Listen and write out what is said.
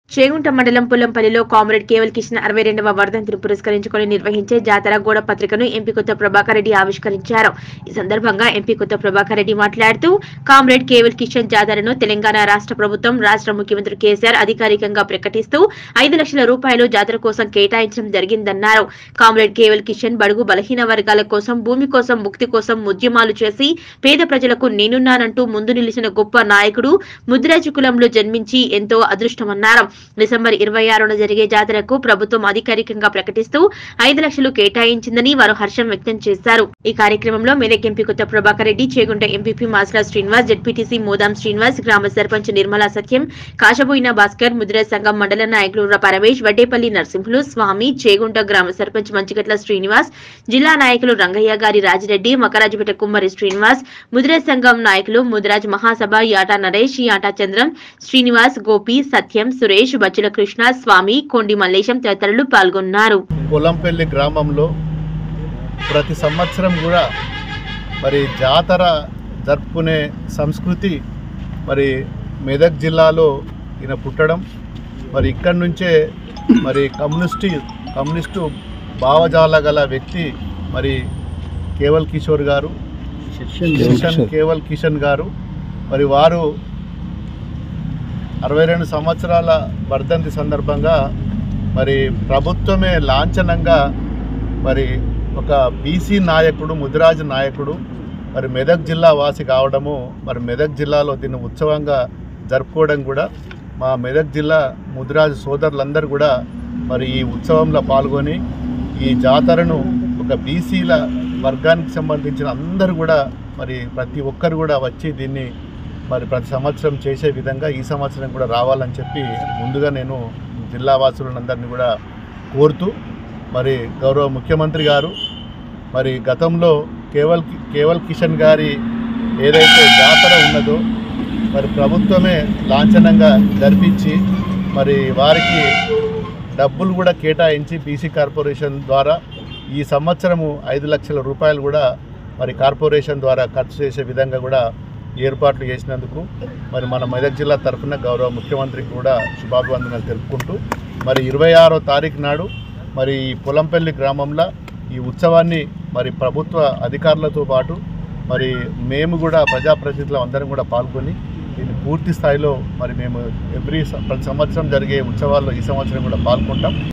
చేగుంట మండలం పుల్లంపల్లిలో కామ్రేడ్ కేవల్ కిషన్ అరవై రెండవ వర్ధంతిని పురస్కరించుకొని నిర్వహించే జాతర గోడ పత్రికను ఎంపీ కొత్త ప్రభాకర్ రెడ్డి ఆవిష్కరించారు ఈ సందర్భంగా ఎంపీ కొత్త ప్రభాకర్ రెడ్డి మాట్లాడుతూ కామ్రేడ్ కేవల్ కిషన్ జాతరను తెలంగాణ రాష్ట్ర ప్రభుత్వం రాష్ట్ర ముఖ్యమంత్రి కేసీఆర్ అధికారికంగా ప్రకటిస్తూ ఐదు లక్షల రూపాయలు జాతర కోసం కేటాయించడం జరిగిందన్నారు కామ్రేడ్ కేవల్ కిషన్ బడుగు బలహీన వర్గాల కోసం భూమి కోసం ముక్తి కోసం ఉద్యమాలు చేసి పేద ప్రజలకు నేనున్నానంటూ ముందు నిలిచిన గొప్ప నాయకుడు ముద్రాజు కులంలో జన్మించి ఎంతో అదృష్టమన్నారు డిసెంబర్ ఇరవై ఆరున జరిగే జాతరకు ప్రభుత్వం అధికారికంగా ప్రకటిస్తూ ఐదు లక్షలు కేటాయించిందని వారు హర్షం వ్యక్తం చేశారు ఈ కార్యక్రమంలో Medak MP Kotha Prabhakar Reddy Chegunta MPP Masla Srinivas ZPTC Modam Srinivas గ్రామ సర్పంచ్ నిర్మలా సత్యం కాశబోయిన భాస్కర్ ముద్రా సంఘం మండల నాయకులు ర పరమేష్ వడ్డేపల్లి నరసింహులు స్వామి చేగుంట గ్రామ సర్పంచ్ మంచిగట్ల శ్రీనివాస్ జిల్లా నాయకులు రంగయ్య గారి రాజిరెడ్డి మకరాజుపేట కుమ్మరి శ్రీనివాస్ ముద్రా సంఘం నాయకులు ముదిరాజ్ మహాసభ యాటా నరేష్ యాటా చంద్రం శ్రీనివాస్ గోపి సత్యం సురేష్ బచ్చుల కృష్ణ స్వామి కొండి మల్లేశం తదితరులు పాల్గొన్నారు పొలంపల్లి గ్రామంలో ప్రతి సంవత్సరం కూడా మరి జాతర జరుపుకునే సంస్కృతి మరి మెదక్ జిల్లాలో ఈయన పుట్టడం మరి ఇక్కడి నుంచే మరి కమ్యూనిస్టు కమ్యూనిస్టు భావజాల గల వ్యక్తి మరి కేవల్ కిషోర్ గారు కిషన్ కేవల్ కిషన్ గారు మరి వారు అరవై రెండు సంవత్సరాల వర్ధంతి సందర్భంగా మరి ప్రభుత్వమే లాంఛనంగా మరి ఒక బీసీ నాయకుడు ముదిరాజు నాయకుడు మరి మెదక్ జిల్లా వాసి కావడము మరి మెదక్ జిల్లాలో దీన్ని ఉత్సవంగా జరుపుకోవడం కూడా మా మెదక్ జిల్లా ముదిరాజు సోదరులందరూ కూడా మరి ఈ ఉత్సవంలో పాల్గొని ఈ జాతరను ఒక బీసీల వర్గానికి సంబంధించిన అందరూ కూడా మరి ప్రతి ఒక్కరు కూడా వచ్చి దీన్ని మరి ప్రతి సంవత్సరం చేసే విధంగా ఈ సంవత్సరం కూడా రావాలని చెప్పి ముందుగా నేను జిల్లా వాసులందరినీ కూడా కోరుతూ మరి గౌరవ ముఖ్యమంత్రి గారు మరి గతంలో కేవల్ కేవల్ కిషన్ గారి ఏదైతే జాతర ఉన్నదో మరి ప్రభుత్వమే లాంఛనంగా జరిపించి మరి వారికి డబ్బులు కూడా కేటాయించి బీసీ కార్పొరేషన్ ద్వారా ఈ సంవత్సరము ఐదు లక్షల రూపాయలు కూడా మరి కార్పొరేషన్ ద్వారా ఖర్చు చేసే విధంగా కూడా ఏర్పాట్లు చేసినందుకు మరి మన మెదక్ జిల్లా తరఫున గౌరవ ముఖ్యమంత్రికి కూడా శుభాభివందనాలు తెలుపుకుంటూ మరి ఇరవై ఆరో తారీఖు నాడు మరి ఈ పొలంపల్లి గ్రామంలో ఈ ఉత్సవాన్ని మరి ప్రభుత్వ అధికారులతో పాటు మరి మేము కూడా ప్రజాప్రతినిధులు అందరం కూడా పాల్గొని దీన్ని పూర్తి స్థాయిలో మరి మేము ఎవ్రీ ప్రతి సంవత్సరం జరిగే ఉత్సవాల్లో ఈ సంవత్సరం కూడా పాల్గొంటాం